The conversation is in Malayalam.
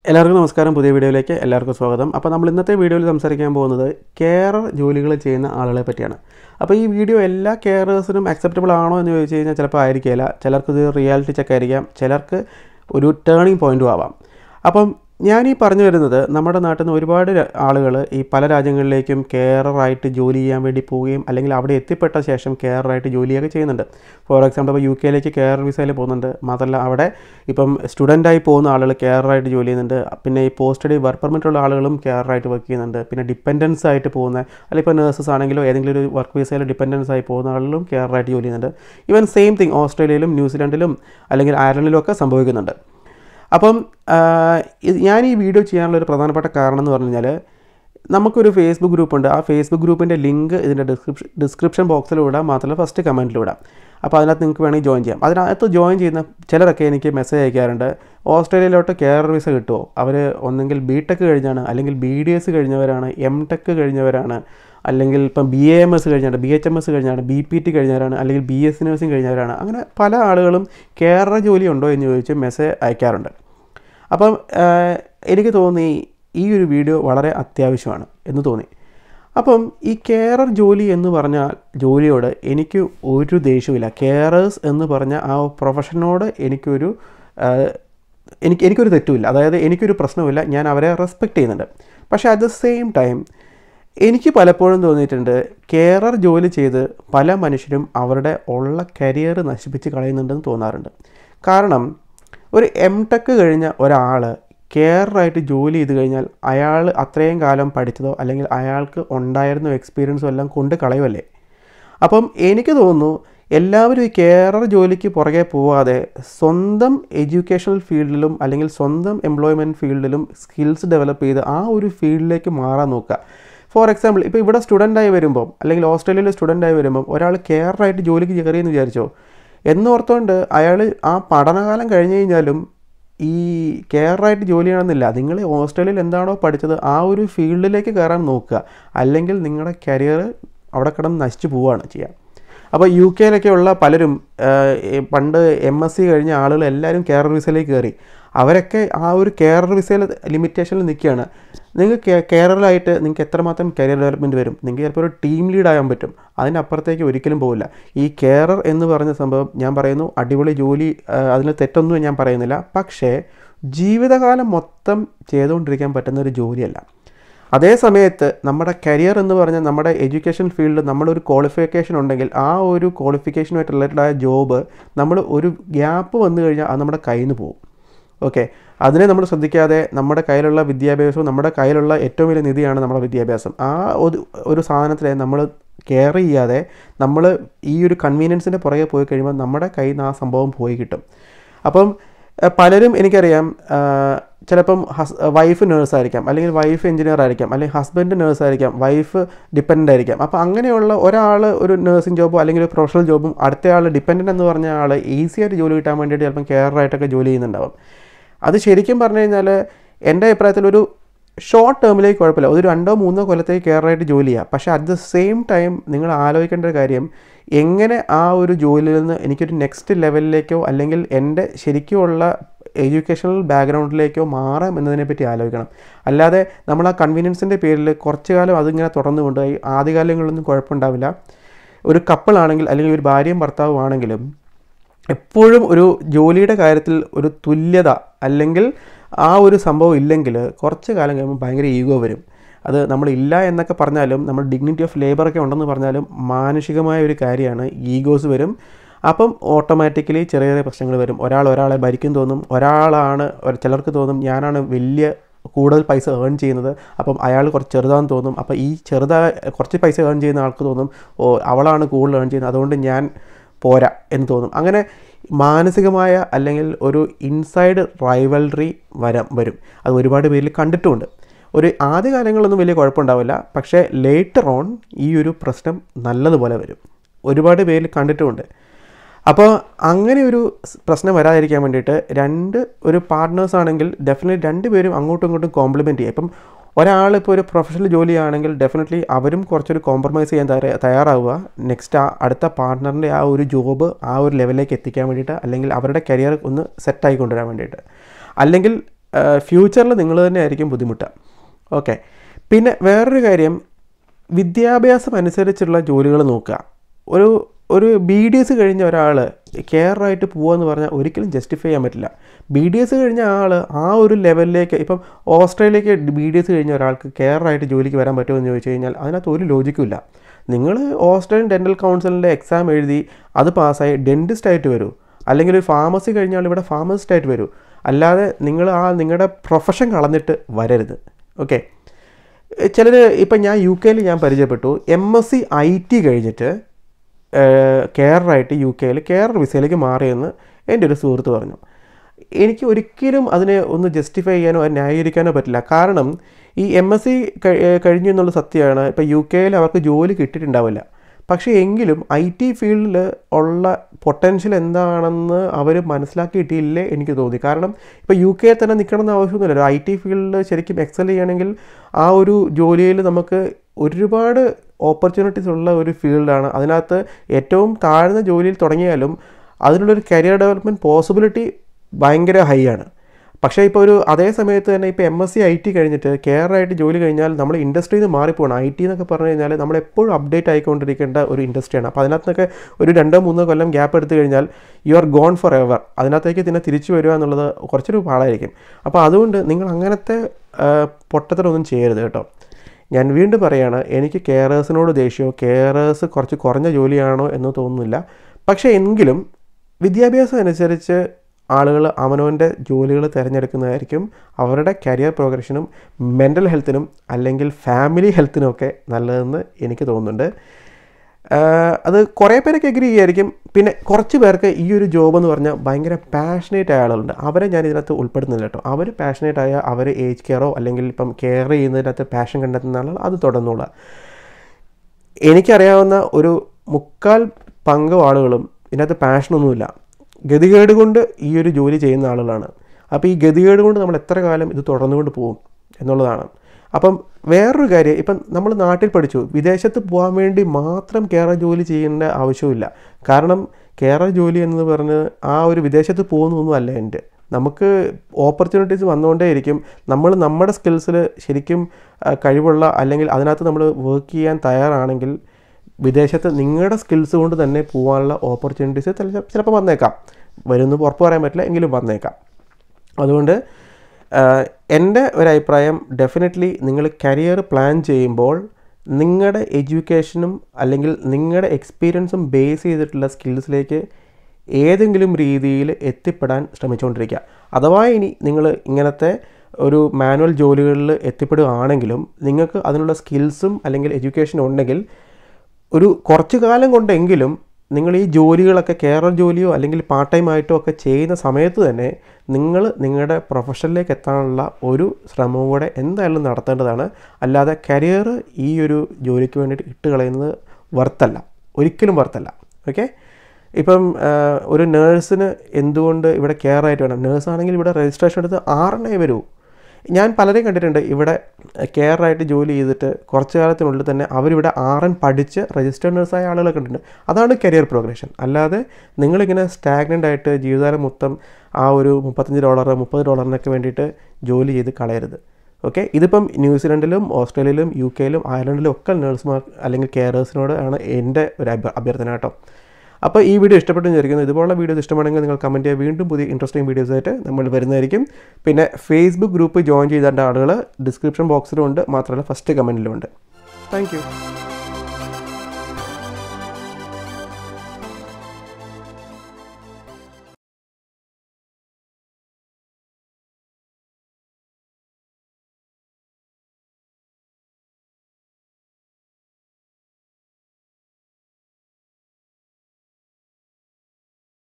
എല്ലാവർക്കും നമസ്കാരം പുതിയ വീഡിയോയിലേക്ക് എല്ലാവർക്കും സ്വാഗതം അപ്പോൾ നമ്മൾ ഇന്നത്തെ വീഡിയോയിൽ സംസാരിക്കാൻ പോകുന്നത് കെയറർ ജോലികൾ ചെയ്യുന്ന ആളുകളെ പറ്റിയാണ് അപ്പോൾ ഈ വീഡിയോ എല്ലാ കെയറേഴ്സിനും അക്സെപ്റ്റബിൾ ആണോ എന്ന് ചോദിച്ചു കഴിഞ്ഞാൽ ചിലപ്പോൾ ആയിരിക്കില്ല ചിലർക്ക് ഇത് റിയാലിറ്റി ചെക്ക് ആയിരിക്കാം ചിലർക്ക് ഒരു ടേണിംഗ് പോയിൻറ്റും ആവാം അപ്പം ഞാൻ ഈ പറഞ്ഞു വരുന്നത് നമ്മുടെ നാട്ടിൽ നിന്ന് ഒരുപാട് ആളുകൾ ഈ പല രാജ്യങ്ങളിലേക്കും കെയറായിട്ട് ജോലി ചെയ്യാൻ വേണ്ടി പോവുകയും അല്ലെങ്കിൽ അവിടെ എത്തിപ്പെട്ട ശേഷം കെയറായിട്ട് ജോലിയൊക്കെ ചെയ്യുന്നുണ്ട് ഫോർ എക്സാമ്പിൾ ഇപ്പോൾ യു കെയിലേക്ക് കെയർ വിസയിൽ പോകുന്നുണ്ട് മാത്രമല്ല അവിടെ ഇപ്പം സ്റ്റുഡൻ്റായി പോകുന്ന ആളുകൾ കെയറായിട്ട് ജോലി ചെയ്യുന്നുണ്ട് പിന്നെ ഈ പോസ്റ്റ് സ്റ്റഡി വർക്ക് പെർമിറ്റ് ഉള്ള ആളുകളും കെയറായിട്ട് വർക്ക് ചെയ്യുന്നുണ്ട് പിന്നെ ഡിപ്പെൻഡൻസ് ആയിട്ട് പോകുന്ന അല്ലെങ്കിൽ ഇപ്പോൾ നഴ്സസ് ആണെങ്കിലോ ഏതെങ്കിലും ഒരു വർക്ക് വിസയിൽ ഡിപ്പെൻഡൻസ് ആയി പോകുന്ന ആളുകളും കെയറായിട്ട് ജോലി ചെയ്യുന്നുണ്ട് ഈവൻ സെയിം തിങ് ഓസ്ട്രേലിയയിലും ന്യൂസിലൻഡിലും അല്ലെങ്കിൽ അയർലൻഡിലും ഒക്കെ സംഭവിക്കുന്നുണ്ട് അപ്പം ഇത് ഞാൻ ഈ വീഡിയോ ചെയ്യാനുള്ള ഒരു പ്രധാനപ്പെട്ട കാരണം എന്ന് പറഞ്ഞു കഴിഞ്ഞാൽ നമുക്കൊരു ഫേസ്ബുക്ക് ഗ്രൂപ്പുണ്ട് ആ ഫേസ്ബുക്ക് ഗ്രൂപ്പിൻ്റെ ലിങ്ക് ഇതിൻ്റെ ഡിസ്ക്രിപ്ഷൻ ഡിസ്ക്രിപ്ഷൻ ബോക്സിലൂടെ മാത്രമല്ല ഫസ്റ്റ് കമൻറ്റിലൂടെ അപ്പോൾ അതിനകത്ത് നിങ്ങൾക്ക് വേണമെങ്കിൽ ജോയിൻ ചെയ്യാം അതിനകത്ത് ജോയിൻ ചെയ്യുന്ന ചിലരൊക്കെ എനിക്ക് മെസ്സേജ് അയക്കാറുണ്ട് ഓസ്ട്രേലിയയിലോട്ട് കെയർ വിസ കിട്ടുമോ അവർ ഒന്നെങ്കിൽ ബി ടെക് കഴിഞ്ഞാണ് അല്ലെങ്കിൽ ബി ഡി എസ് കഴിഞ്ഞവരാണ് എം ടെക് കഴിഞ്ഞവരാണ് അല്ലെങ്കിൽ ഇപ്പം ബി എ എം എസ് കഴിഞ്ഞാണ് ബി എച്ച് എം എസ് കഴിഞ്ഞാണ് ബി പി ടി കഴിഞ്ഞവരാണ് അല്ലെങ്കിൽ ബി എസ് നഴ്സിംഗ് കഴിഞ്ഞവരാണ് അങ്ങനെ പല ആളുകളും കെയർ ജോലി ഉണ്ടോ എന്ന് ചോദിച്ച് മെസ്സേജ് അയക്കാറുണ്ട് അപ്പം എനിക്ക് തോന്നി ഈ ഒരു വീഡിയോ വളരെ അത്യാവശ്യമാണ് എന്ന് തോന്നി അപ്പം ഈ കെയറർ ജോലി എന്ന് പറഞ്ഞ ജോലിയോട് എനിക്ക് ഒരു ദേഷ്യമില്ല കെയറേഴ്സ് എന്ന് പറഞ്ഞ ആ പ്രൊഫഷനോട് എനിക്കൊരു എനിക്ക് എനിക്കൊരു തെറ്റുമില്ല അതായത് എനിക്കൊരു പ്രശ്നമില്ല ഞാൻ അവരെ റെസ്പെക്റ്റ് ചെയ്യുന്നുണ്ട് പക്ഷേ അറ്റ് ദ സെയിം ടൈം എനിക്ക് പലപ്പോഴും തോന്നിയിട്ടുണ്ട് കെയറർ ജോലി ചെയ്ത് പല മനുഷ്യരും അവരുടെ ഉള്ള കരിയർ നശിപ്പിച്ച് കളയുന്നുണ്ടെന്ന് തോന്നാറുണ്ട് കാരണം ഒരു എം ടെക് കഴിഞ്ഞ ഒരാൾ കെയറായിട്ട് ജോലി ചെയ്ത് കഴിഞ്ഞാൽ അയാൾ അത്രയും കാലം പഠിച്ചതോ അല്ലെങ്കിൽ അയാൾക്ക് ഉണ്ടായിരുന്ന എക്സ്പീരിയൻസോ എല്ലാം കൊണ്ട് കളയുമല്ലേ അപ്പം എനിക്ക് തോന്നുന്നു എല്ലാവരും ഈ കെയറർ ജോലിക്ക് പുറകെ പോവാതെ സ്വന്തം എഡ്യൂക്കേഷണൽ ഫീൽഡിലും അല്ലെങ്കിൽ സ്വന്തം എംപ്ലോയ്മെൻറ്റ് ഫീൽഡിലും സ്കിൽസ് ഡെവലപ്പ് ചെയ്ത് ആ ഒരു ഫീൽഡിലേക്ക് മാറാൻ നോക്കുക ഫോർ എക്സാമ്പിൾ ഇപ്പോൾ ഇവിടെ സ്റ്റുഡൻ്റായി വരുമ്പം അല്ലെങ്കിൽ ഓസ്ട്രേലിയയിൽ സ്റ്റുഡൻ്റായി വരുമ്പം ഒരാൾ കെയറായിട്ട് ജോലിക്ക് കയറിയെന്ന് വിചാരിച്ചോ എന്നോർത്തുകൊണ്ട് അയാൾ ആ പഠനകാലം കഴിഞ്ഞ് കഴിഞ്ഞാലും ഈ കെയറായിട്ട് ജോലി ചെയ്യണമെന്നില്ല നിങ്ങൾ ഓസ്ട്രേലിയയിൽ എന്താണോ പഠിച്ചത് ആ ഒരു ഫീൽഡിലേക്ക് കയറാൻ നോക്കുക അല്ലെങ്കിൽ നിങ്ങളുടെ കരിയർ അവിടെ കിടന്ന് നശിച്ചു പോവുകയാണ് ചെയ്യുക അപ്പോൾ യു കെയിലൊക്കെ ഉള്ള പലരും പണ്ട് എം എസ് സി കഴിഞ്ഞ ആളുകൾ എല്ലാവരും കെയർ വിസയിലേക്ക് കയറി അവരൊക്കെ ആ ഒരു കെയർ വിസയിൽ ലിമിറ്റേഷനിൽ നിൽക്കുകയാണ് നിങ്ങൾക്ക് കെയറിലായിട്ട് നിങ്ങൾക്ക് എത്രമാത്രം കരിയർ ഡെവലപ്മെൻറ്റ് വരും നിങ്ങൾക്ക് ചിലപ്പോൾ ഒരു ടീം ലീഡ് ആകാൻ പറ്റും അതിനപ്പുറത്തേക്ക് ഒരിക്കലും പോകില്ല ഈ കെയറർ എന്ന് പറഞ്ഞ സംഭവം ഞാൻ പറയുന്നു അടിപൊളി ജോലി അതിൽ തെറ്റൊന്നും ഞാൻ പറയുന്നില്ല പക്ഷേ ജീവിതകാലം മൊത്തം ചെയ്തുകൊണ്ടിരിക്കാൻ പറ്റുന്ന ഒരു ജോലിയല്ല അതേ സമയത്ത് നമ്മുടെ കരിയർ എന്ന് പറഞ്ഞാൽ നമ്മുടെ എഡ്യൂക്കേഷൻ ഫീൽഡിൽ നമ്മളൊരു ക്വാളിഫിക്കേഷൻ ഉണ്ടെങ്കിൽ ആ ഒരു ക്വാളിഫിക്കേഷനുമായിട്ട് റിലേറ്റഡ് ആയ ജോബ് നമ്മൾ ഒരു ഗ്യാപ്പ് വന്നു കഴിഞ്ഞാൽ അത് നമ്മുടെ കയ്യിൽ നിന്ന് പോകും ഓക്കെ അതിനെ നമ്മൾ ശ്രദ്ധിക്കാതെ നമ്മുടെ കയ്യിലുള്ള വിദ്യാഭ്യാസവും നമ്മുടെ കയ്യിലുള്ള ഏറ്റവും വലിയ നിധിയാണ് നമ്മുടെ വിദ്യാഭ്യാസം ആ ഒരു ഒരു സാധനത്തിലെ നമ്മൾ കെയർ ചെയ്യാതെ നമ്മൾ ഈ ഒരു കൺവീനിയൻസിൻ്റെ പുറകെ പോയി കഴിയുമ്പോൾ നമ്മുടെ കയ്യിൽ നിന്ന് ആ സംഭവം പോയി കിട്ടും അപ്പം പലരും എനിക്കറിയാം ചിലപ്പം ഹസ് വൈഫ് നേഴ്സ് ആയിരിക്കാം അല്ലെങ്കിൽ വൈഫ് എഞ്ചിനീയർ ആയിരിക്കാം അല്ലെങ്കിൽ ഹസ്ബൻഡ് നേഴ്സ് ആയിരിക്കാം വൈഫ് ഡിപ്പെൻഡൻ്റ് ആയിരിക്കാം അപ്പോൾ അങ്ങനെയുള്ള ഒരാൾ ഒരു നേഴ്സിംഗ് ജോബോ അല്ലെങ്കിൽ ഒരു പ്രൊഫഷണൽ ജോബും അടുത്ത ആൾ ഡിപ്പെൻഡൻ്റ് എന്ന് പറഞ്ഞ ആൾ ഈസി ആയിട്ട് ജോലി കിട്ടാൻ വേണ്ടിയിട്ട് ചിലപ്പം കെയറായിട്ടൊക്കെ ജോലി ചെയ്യുന്നുണ്ടാവും അത് ശരിക്കും പറഞ്ഞു കഴിഞ്ഞാൽ എൻ്റെ അഭിപ്രായത്തിൽ ഒരു ഷോർട്ട് ടേമിലേക്ക് കുഴപ്പമില്ല ഒരു രണ്ടോ മൂന്നോ കൊല്ലത്തേക്ക് കെയറായിട്ട് ജോലി ചെയ്യുക പക്ഷേ അറ്റ് ദ സെയിം ടൈം നിങ്ങൾ ആലോചിക്കേണ്ട ഒരു കാര്യം എങ്ങനെ ആ ഒരു ജോലിയിൽ നിന്ന് എനിക്കൊരു നെക്സ്റ്റ് ലെവലിലേക്കോ അല്ലെങ്കിൽ എൻ്റെ ശരിക്കുമുള്ള എഡ്യൂക്കേഷണൽ ബാക്ക്ഗ്രൗണ്ടിലേക്കോ മാറാം എന്നതിനെപ്പറ്റി ആലോചിക്കണം അല്ലാതെ നമ്മൾ ആ കൺവീനിയൻസിൻ്റെ പേരിൽ കുറച്ച് കാലം അതിങ്ങനെ തുടർന്നു കൊണ്ടുപോയി ആദ്യകാലങ്ങളിലൊന്നും കുഴപ്പമുണ്ടാവില്ല ഒരു കപ്പിളാണെങ്കിൽ അല്ലെങ്കിൽ ഒരു ഭാര്യയും ഭർത്താവും ആണെങ്കിലും എപ്പോഴും ഒരു ജോലിയുടെ കാര്യത്തിൽ ഒരു തുല്യത അല്ലെങ്കിൽ ആ ഒരു സംഭവം ഇല്ലെങ്കിൽ കുറച്ച് കാലം കഴിയുമ്പോൾ ഭയങ്കര ഈഗോ വരും അത് നമ്മൾ ഇല്ല എന്നൊക്കെ പറഞ്ഞാലും നമ്മൾ ഡിഗ്നിറ്റി ഓഫ് ലേബറൊക്കെ ഉണ്ടെന്ന് പറഞ്ഞാലും മാനുഷികമായ ഒരു കാര്യമാണ് ഈഗോസ് വരും അപ്പം ഓട്ടോമാറ്റിക്കലി ചെറിയ ചെറിയ പ്രശ്നങ്ങൾ വരും ഒരാൾ ഒരാളെ ഭരിക്കും തോന്നും ഒരാളാണ് ചിലർക്ക് തോന്നും ഞാനാണ് വലിയ കൂടുതൽ പൈസ ഏൺ ചെയ്യുന്നത് അപ്പം അയാൾ കുറച്ച് ചെറുതാന്ന് തോന്നും അപ്പോൾ ഈ ചെറുതാ കുറച്ച് പൈസ ഏൺ ചെയ്യുന്ന ആൾക്ക് തോന്നും ഓ അവളാണ് കൂടുതൽ ഏൺ ചെയ്യുന്നത് അതുകൊണ്ട് ഞാൻ പോരാ എന്ന് തോന്നും അങ്ങനെ മാനസികമായ അല്ലെങ്കിൽ ഒരു ഇൻസൈഡ് റൈവൽറി വരം വരും അത് ഒരുപാട് പേരിൽ കണ്ടിട്ടുമുണ്ട് ഒരു ആദ്യകാലങ്ങളിലൊന്നും വലിയ കുഴപ്പമുണ്ടാവില്ല പക്ഷേ ലേറ്റർ ഓൺ ഈ ഒരു പ്രശ്നം നല്ലതുപോലെ വരും ഒരുപാട് പേരിൽ കണ്ടിട്ടുമുണ്ട് അപ്പോൾ അങ്ങനെ ഒരു പ്രശ്നം വരാതിരിക്കാൻ വേണ്ടിയിട്ട് രണ്ട് ഒരു പാർട്ട്നേഴ്സ് ആണെങ്കിൽ ഡെഫിനറ്റ്ലി രണ്ടുപേരും അങ്ങോട്ടും ഇങ്ങോട്ടും കോംപ്ലിമെൻറ്റ് ചെയ്യുക ഇപ്പം ഒരാൾ ഇപ്പോൾ ഒരു പ്രൊഫഷണൽ ജോലിയാണെങ്കിൽ ഡെഫിനറ്റ്ലി അവരും കുറച്ചൊരു കോംപ്രമൈസ് ചെയ്യാൻ തയ്യാ തയ്യാറാവുക നെക്സ്റ്റ് ആ അടുത്ത പാർട്ട്ണറിൻ്റെ ആ ഒരു ജോബ് ആ ഒരു ലെവലിലേക്ക് എത്തിക്കാൻ വേണ്ടിയിട്ട് അല്ലെങ്കിൽ അവരുടെ കരിയർ ഒന്ന് സെറ്റായി കൊണ്ടുവരാൻ വേണ്ടിയിട്ട് അല്ലെങ്കിൽ ഫ്യൂച്ചറിൽ നിങ്ങൾ തന്നെ ആയിരിക്കും ബുദ്ധിമുട്ടുക ഓക്കെ പിന്നെ വേറൊരു കാര്യം വിദ്യാഭ്യാസം അനുസരിച്ചുള്ള ജോലികൾ നോക്കുക ഒരു ഒരു ബി ഡി എസ് കഴിഞ്ഞ ഒരാൾ കെയറായിട്ട് പോകുകയെന്ന് പറഞ്ഞാൽ ഒരിക്കലും ജസ്റ്റിഫൈ ചെയ്യാൻ പറ്റില്ല ബി ഡി എസ് കഴിഞ്ഞ ആൾ ആ ഒരു ലെവലിലേക്ക് ഇപ്പം ഓസ്ട്രേലിയക്ക് ബി ഡി എസ് കഴിഞ്ഞ ഒരാൾക്ക് കെയറായിട്ട് ജോലിക്ക് വരാൻ പറ്റുമോ എന്ന് ചോദിച്ചു കഴിഞ്ഞാൽ അതിനകത്ത് ഒരു ലോജിക്കും ഇല്ല നിങ്ങൾ ഓസ്ട്രേലിയൻ ഡെൻറ്റൽ കൗൺസിലിൻ്റെ എക്സാം എഴുതി അത് പാസ്സായി ഡെൻറ്റിസ്റ്റ് ആയിട്ട് വരൂ അല്ലെങ്കിൽ ഒരു ഫാർമസി കഴിഞ്ഞാൽ ഇവിടെ ഫാർമസിസ്റ്റ് ആയിട്ട് വരൂ അല്ലാതെ നിങ്ങൾ ആ നിങ്ങളുടെ പ്രൊഫഷൻ കളഞ്ഞിട്ട് വരരുത് ഓക്കെ ചിലർ ഇപ്പം ഞാൻ യു കെയിൽ ഞാൻ പരിചയപ്പെട്ടു M S C I T കഴിഞ്ഞിട്ട് കെയറായിട്ട് യു കെയിൽ കെയർ വിസയിലേക്ക് മാറിയെന്ന് എൻ്റെ ഒരു സുഹൃത്ത് പറഞ്ഞു എനിക്ക് ഒരിക്കലും അതിനെ ഒന്ന് ജസ്റ്റിഫൈ ചെയ്യാനോ അത് ന്യായീകരിക്കാനോ പറ്റില്ല കാരണം ഈ എം എസ് സി കഴിഞ്ഞു എന്നുള്ള സത്യമാണ് ഇപ്പോൾ യു കെയിൽ അവർക്ക് ജോലി കിട്ടിയിട്ടുണ്ടാവില്ല പക്ഷേ എങ്കിലും ഐ ടി ഫീൽഡിൽ ഉള്ള പൊട്ടൻഷ്യൽ എന്താണെന്ന് അവർ മനസ്സിലാക്കിയിട്ടില്ലേ എനിക്ക് തോന്നി കാരണം ഇപ്പോൾ യു കെയിൽ തന്നെ നിൽക്കണമെന്ന് ആവശ്യമൊന്നുമില്ല ഐ ടി ഫീൽഡിൽ ശരിക്കും എക്സൽ ചെയ്യണമെങ്കിൽ ആ ഒരു ജോലിയിൽ നമുക്ക് ഒരുപാട് ഓപ്പർച്യൂണിറ്റീസ് ഉള്ള ഒരു ഫീൽഡാണ് അതിനകത്ത് ഏറ്റവും താഴ്ന്ന ജോലിയിൽ തുടങ്ങിയാലും അതിനുള്ളൊരു കരിയർ ഡെവലപ്മെൻറ്റ് പോസിബിലിറ്റി ഭയങ്കര ഹൈ ആണ് പക്ഷേ ഇപ്പോൾ ഒരു അതേ സമയത്ത് തന്നെ ഇപ്പോൾ M S C I T കഴിഞ്ഞിട്ട് കെയറായിട്ട് ജോലി കഴിഞ്ഞാൽ നമ്മൾ ഇൻഡസ്ട്രിയിൽ നിന്ന് മാറിപ്പോകണം ഐ ടി എന്നൊക്കെ പറഞ്ഞു കഴിഞ്ഞാൽ നമ്മൾ എപ്പോഴും അപ്ഡേറ്റ് ആയിക്കൊണ്ടിരിക്കേണ്ട ഒരു ഇൻഡസ്ട്രിയാണ് അപ്പോൾ അതിനകത്തൊക്കെ ഒരു രണ്ടോ മൂന്നോ കൊല്ലം ഗ്യാപ്പ് എടുത്തു കഴിഞ്ഞാൽ you are gone forever അതിനകത്തേക്ക് പിന്നെ തിരിച്ചു വരിക എന്നുള്ളത് കുറച്ചൊരു പാടായിരിക്കും അപ്പോൾ അതുകൊണ്ട് നിങ്ങൾ അങ്ങനത്തെ പൊട്ടത്തരമൊന്നും ചെയ്യരുത് കേട്ടോ ഞാൻ വീണ്ടും പറയുകയാണ് എനിക്ക് കെയറേഴ്സിനോട് ദേഷ്യമോ കെയറേഴ്സ് കുറച്ച് കുറഞ്ഞ ജോലിയാണോ എന്ന് തോന്നുന്നില്ല പക്ഷേ എങ്കിലും വിദ്യാഭ്യാസം അനുസരിച്ച് ആളുകൾ അവനവൻ്റെ ജോലികൾ തിരഞ്ഞെടുക്കുന്നതായിരിക്കും അവരുടെ കരിയർ പ്രോഗ്രഷനും മെൻ്റൽ ഹെൽത്തിനും അല്ലെങ്കിൽ ഫാമിലി ഹെൽത്തിനും ഒക്കെ നല്ലതെന്ന് എനിക്ക് തോന്നുന്നുണ്ട് അത് കുറേ പേരൊക്കെ എഗ്രി ചെയ്യായിരിക്കും പിന്നെ കുറച്ച് പേർക്ക് ഈ ഒരു ജോബ് എന്ന് പറഞ്ഞാൽ ഭയങ്കര പാഷനേറ്റ് ആയ ആളുകളുണ്ട് അവരെ ഞാൻ ഇതിനകത്ത് ഉൾപ്പെടുന്നില്ല കേട്ടോ അവർ പാഷനേറ്റ് ആയ അവർ ഏജ് കെയറോ അല്ലെങ്കിൽ ഇപ്പം കെയർ ചെയ്യുന്നതിനകത്ത് പാഷൻ കണ്ടെത്തുന്ന ആളുകൾ അത് തുടർന്നോളാം എനിക്കറിയാവുന്ന ഒരു മുക്കാൽ പങ്ക് ആളുകളും ഇതിനകത്ത് പാഷനൊന്നുമില്ല ഗതികേട് കൊണ്ട് ഈ ഒരു ജോലി ചെയ്യുന്ന ആളുകളാണ് അപ്പോൾ ഈ ഗതികേട് കൊണ്ട് നമ്മൾ എത്ര കാലം ഇത് തുടർന്നുകൊണ്ട് പോകും എന്നുള്ളതാണ് അപ്പം വേറൊരു കാര്യം ഇപ്പം നമ്മൾ നാട്ടിൽ പഠിച്ചു വിദേശത്ത് പോകാൻ വേണ്ടി മാത്രം കേരള ജോലി ചെയ്യേണ്ട ആവശ്യമില്ല കാരണം കേരള ജോലി എന്ന് പറഞ്ഞ് ആ ഒരു വിദേശത്ത് പോകുന്നൊന്നും അല്ല എൻ്റെ നമുക്ക് ഓപ്പർച്യൂണിറ്റീസ് വന്നുകൊണ്ടേയിരിക്കും നമ്മൾ നമ്മുടെ സ്കിൽസിൽ ശരിക്കും കഴിവുള്ള അല്ലെങ്കിൽ അതിനകത്ത് നമ്മൾ വർക്ക് ചെയ്യാൻ തയ്യാറാണെങ്കിൽ വിദേശത്ത് നിങ്ങളുടെ സ്കിൽസ് കൊണ്ട് തന്നെ പോകാനുള്ള ഓപ്പർച്യൂണിറ്റീസ് ചിലപ്പോൾ വന്നേക്കാം വരുമെന്ന് ഉറപ്പ് പറയാൻ പറ്റില്ല എങ്കിലും വന്നേക്കാം അതുകൊണ്ട് എൻ്റെ ഒരു അഭിപ്രായം ഡെഫിനറ്റ്ലി നിങ്ങൾ കരിയർ പ്ലാൻ ചെയ്യുമ്പോൾ നിങ്ങളുടെ എഡ്യൂക്കേഷനും അല്ലെങ്കിൽ നിങ്ങളുടെ എക്സ്പീരിയൻസും ബേസ് ചെയ്തിട്ടുള്ള സ്കിൽസിലേക്ക് ഏതെങ്കിലും രീതിയിൽ എത്തിപ്പെടാൻ ശ്രമിച്ചുകൊണ്ടിരിക്കുക അഥവാ ഇനി നിങ്ങൾ ഇങ്ങനത്തെ ഒരു മാനുവൽ ജോലികളിൽ എത്തിപ്പെടുകയാണെങ്കിലും നിങ്ങൾക്ക് അതിനുള്ള സ്കിൽസും അല്ലെങ്കിൽ എഡ്യൂക്കേഷനും ഉണ്ടെങ്കിൽ ഒരു കുറച്ച് കാലം കൊണ്ടെങ്കിലും നിങ്ങൾ ഈ ജോലികളൊക്കെ കേരള ജോലിയോ അല്ലെങ്കിൽ പാർട്ട് ടൈം ആയിട്ടോ ഒക്കെ ചെയ്യുന്ന സമയത്ത് തന്നെ നിങ്ങൾ നിങ്ങളുടെ പ്രൊഫഷനിലേക്ക് എത്താനുള്ള ഒരു ശ്രമവും കൂടെ എന്തായാലും നടത്തേണ്ടതാണ് അല്ലാതെ കരിയർ ഈ ഒരു ജോലിക്ക് വേണ്ടിയിട്ട് ഇട്ട് കളയുന്നത് വರ್ತല്ല ഒരിക്കലും വರ್ತല്ല ഓക്കെ ഇപ്പം ഒരു നേഴ്സിന് എന്തുകൊണ്ട് ഇവിടെ കെയർ ആയിട്ട് വേണം നേഴ്സാണെങ്കിൽ ഇവിടെ രജിസ്ട്രേഷൻ എടുത്ത് ആറെണ്ണേ വരൂ ഞാൻ പലരെയും കണ്ടിട്ടുണ്ട് ഇവിടെ കെയർ ആയിട്ട് ജോലി ചെയ്തിട്ട് കുറച്ച് കാലത്തിനുള്ളിൽ തന്നെ അവരിവിടെ ആർ എൻ പഠിച്ച് രജിസ്റ്റേഡ് നേഴ്സായ ആളുകളെ കണ്ടിട്ടുണ്ട് അതാണ് കരിയർ പ്രോഗ്രഷൻ അല്ലാതെ നിങ്ങളിങ്ങനെ സ്റ്റാഗ്നൻ്റ് ആയിട്ട് ജീവിതകാലം മൊത്തം ആ ഒരു മുപ്പത്തഞ്ച് ഡോളർ മുപ്പത് ഡോളറിനൊക്കെ വേണ്ടിയിട്ട് ജോലി ചെയ്ത് കളയരുത് ഓക്കെ ഇതിപ്പം ന്യൂസിലൻഡിലും ഓസ്ട്രേലിയയിലും യു കെയിലും അയർലൻഡിലും ഒക്കെ നേഴ്സുമാർ അല്ലെങ്കിൽ കെയറേഴ്സിനോട് ആണ് എൻ്റെ ഒരു അഭ്യർത്ഥന കേട്ടോ അപ്പോൾ ഈ വീഡിയോ ഇഷ്ടപ്പെട്ടു വിചാരിക്കുന്നു ഇതുപോലുള്ള വീഡിയോസ് ഇഷ്ടമാണെങ്കിൽ നിങ്ങൾ കമൻറ്റ് ചെയ്യുക വീണ്ടും പുതിയ ഇൻട്രസ്റ്റിംഗ് വീഡിയോസ് ആയിട്ട് നമ്മൾ വരുന്നതായിരിക്കും പിന്നെ ഫേസ്ബുക്ക് ഗ്രൂപ്പ് ജോയിൻ ചെയ്തേണ്ട ആളുകൾ ഡിസ്ക്രിപ്ഷൻ ബോക്സിലും ഉണ്ട് മാത്രമല്ല ഫസ്റ്റ് കമൻറ്റിലും ഉണ്ട് താങ്ക്